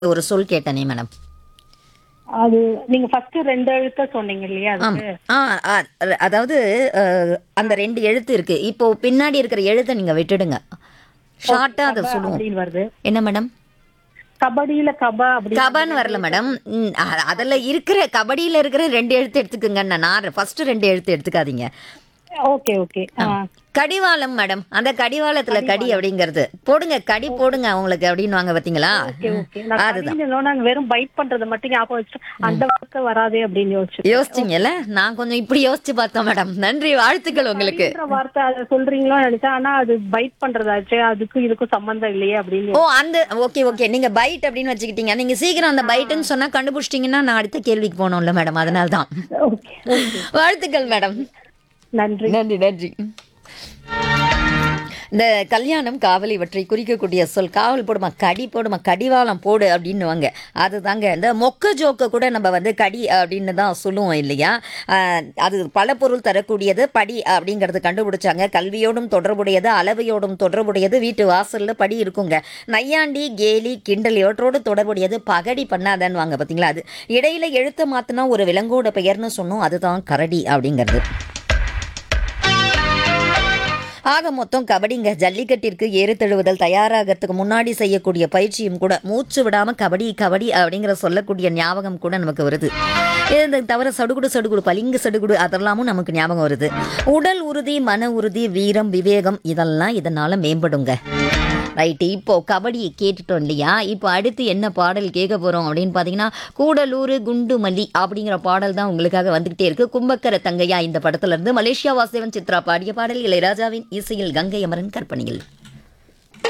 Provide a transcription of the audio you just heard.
ஒரு சொல் கேட்டனே மேடம் அது நீங்க ஃபர்ஸ்ட் ரெண்டு எழுத்த சொன்னீங்க இல்லையா ஆம். அதுக்கு ஆ ஆ, அதாவது அஹ், அந்த ரெண்டு எழுத்து இருக்கு இப்போ பின்னாடி இருக்கிற எழுத்தை நீங்க விட்டுடுங்க ஷார்ட்டா அதை கப சொல்லுவோம் அப்படின்னு வருது என்ன மேடம் கபடியில கபா அப்படி கபான்னு வரல மேடம் ம், அ- அதுல இருக்கிற கபடியில இருக்கிற ரெண்டு எழுத்து எடுத்துக்கங்க நான் ஃபர்ஸ்ட் ரெண்டு எழுத்து எடுத்துக்காதீங்க ஓகே ஓகே கடிவாளம் மேடம் அந்த கடிவாளத்துல கடி அப்படிங்கிறது போடுங்க கடி போடுங்க உங்களுக்கு அப்படின்னு வாங்க பாத்தீங்களா ஓகே ஓகே நான் அதுதான் கடின்னு நாங்க வெறும் பைட் பண்றத மட்டும் ஞாபகம் வச்சுட்டு அந்த வார்த்தை வராதே அப்படின்னு யோசிச்சு யோசிச்சிங்கல்ல நான் கொஞ்சம் இப்படி யோசிச்சு பார்த்தேன் மேடம் நன்றி வாழ்த்துக்கள் உங்களுக்கு கடின்ற வார்த்தை அதை சொல்றீங்களோ நினைச்சேன் ஆனா அது பைட் பண்றதாச்சு அதுக்கும் இதுக்கும் சம்பந்தம் இல்லையே அப்படின்னு ஓ அந்த ஓகே ஓகே நீங்க பைட் அப்படின்னு வச்சுக்கிட்டீங்க நீங்க சீக்கிரம் அந்த பைட்னு சொன்னா கண்டுபிடிச்சிட்டீங்கன்னா நான் அடுத்த கேள்விக்கு போனோம்ல மேடம் அதனால தான் ஓகே வாழ்த்துக்கள் மேடம் நன்றி நன்றி நன்றி இந்த கல்யாணம் காவல் இவற்றை குறிக்கக்கூடிய சொல் காவல் போடுமா கடி போடுமா கடிவாளம் போடு அப்படின்னுவாங்க அதுதாங்க இந்த மொக்க ஜோக்க கூட நம்ம வந்து கடி அப்படின்னு தான் சொல்லுவோம் இல்லையா ஆஹ் அது பல பொருள் தரக்கூடியது படி அப்படிங்கிறது கண்டுபிடிச்சாங்க கல்வியோடும் தொடர்புடையது அளவையோடும் தொடர்புடையது வீட்டு வாசல்ல படி இருக்குங்க நையாண்டி கேலி கிண்டல் இவற்றோடு தொடர்புடையது பகடி பண்ணாதன்னு வாங்க பார்த்தீங்களா அது இடையில எழுத்த மாத்தினா ஒரு விலங்கோட பெயர்னு சொன்னோம் அதுதான் கரடி அப்படிங்கிறது ஆக மொத்தம் கபடிங்க ஜல்லிக்கட்டிற்கு ஏறு தழுவுதல் தயாராகிறதுக்கு முன்னாடி செய்யக்கூடிய பயிற்சியும் கூட மூச்சு விடாம கபடி கபடி அப்படிங்கிற சொல்லக்கூடிய ஞாபகம் கூட நமக்கு வருது இது தவிர சடுகுடு சடுகுடு பளிங்கு சடுகுடு அதெல்லாமும் நமக்கு ஞாபகம் வருது உடல் உறுதி மன உறுதி வீரம் விவேகம் இதெல்லாம் இதனால மேம்படுங்க ரைட்டு இப்போ கபடி கேட்டுட்டோம் இல்லையா இப்போ அடுத்து என்ன பாடல் கேட்க போகிறோம் அப்படின்னு பார்த்தீங்கன்னா கூடலூர் குண்டுமல்லி அப்படிங்கிற பாடல் தான் உங்களுக்காக வந்துகிட்டே இருக்கு கும்பக்கர தங்கையா இந்த படத்துல இருந்து மலேசியா வாசேவன் சித்ரா பாடிய பாடல் இளையராஜாவின் இசையில் கங்கை அமரன் கற்பனையில்